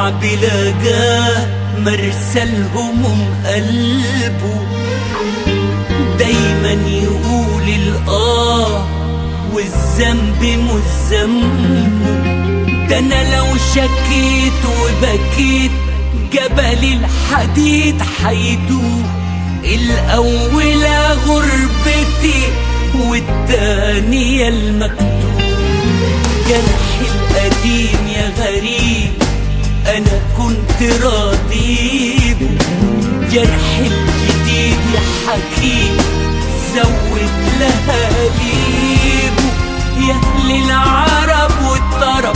جدع بلا جاه مرسى الهموم قلبه دايما يقول الآه والذنب مش ذنبه ده انا لو شكيت وبكيت جبل الحديد حيدوب الأولى غربتي والتانية المكتوب جرحي القديم يا غريب أنا كنت راضي جرحي الجديد يا حكيم زود لها ليبه يا أهل العرب والطرب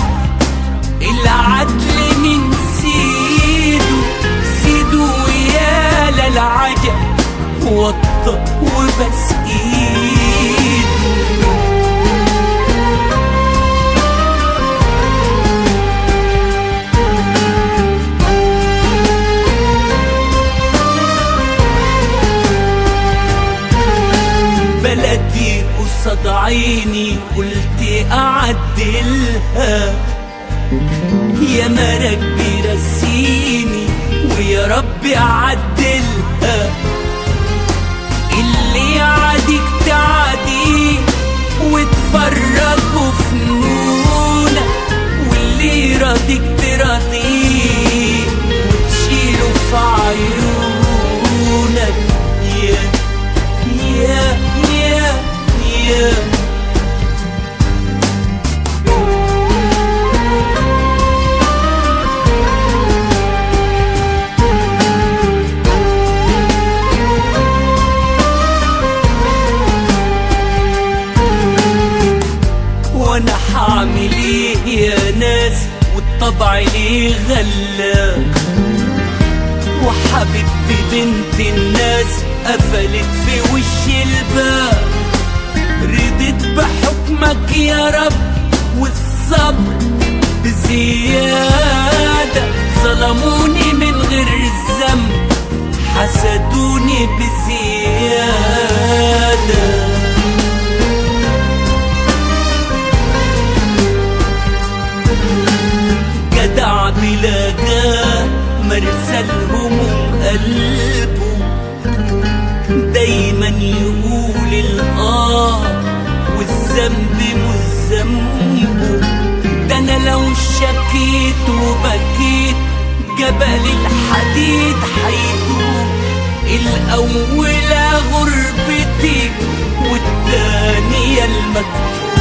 العدل من سيده سيده يا للعجب وطى وبس ايده بلدي قصاد عيني قلت اعدلها يا ما ربي رسيني ويا ربي اعدلها اللي يعاديك تعديه وتفرجوا فنونك واللي يراضيك تراضيه وتشيله في عيونك يا يا يا يا وانا حعمل ايه يا ناس والطبع ليه غلاك وحبيبتي بنت الناس قفلت في وش الباب رضيت بحكمك يا رب والصبر بزيادة ظلموني من غير الذنب حسدوني بزيادة جدع بلا جاه مرسى الهموم قلبه دايما يقول الآه والذنب مش ذنبه ده انا لو شكيت وبكيت جبل الحديد حيدوب الأولى غربتي والتانية المكتوب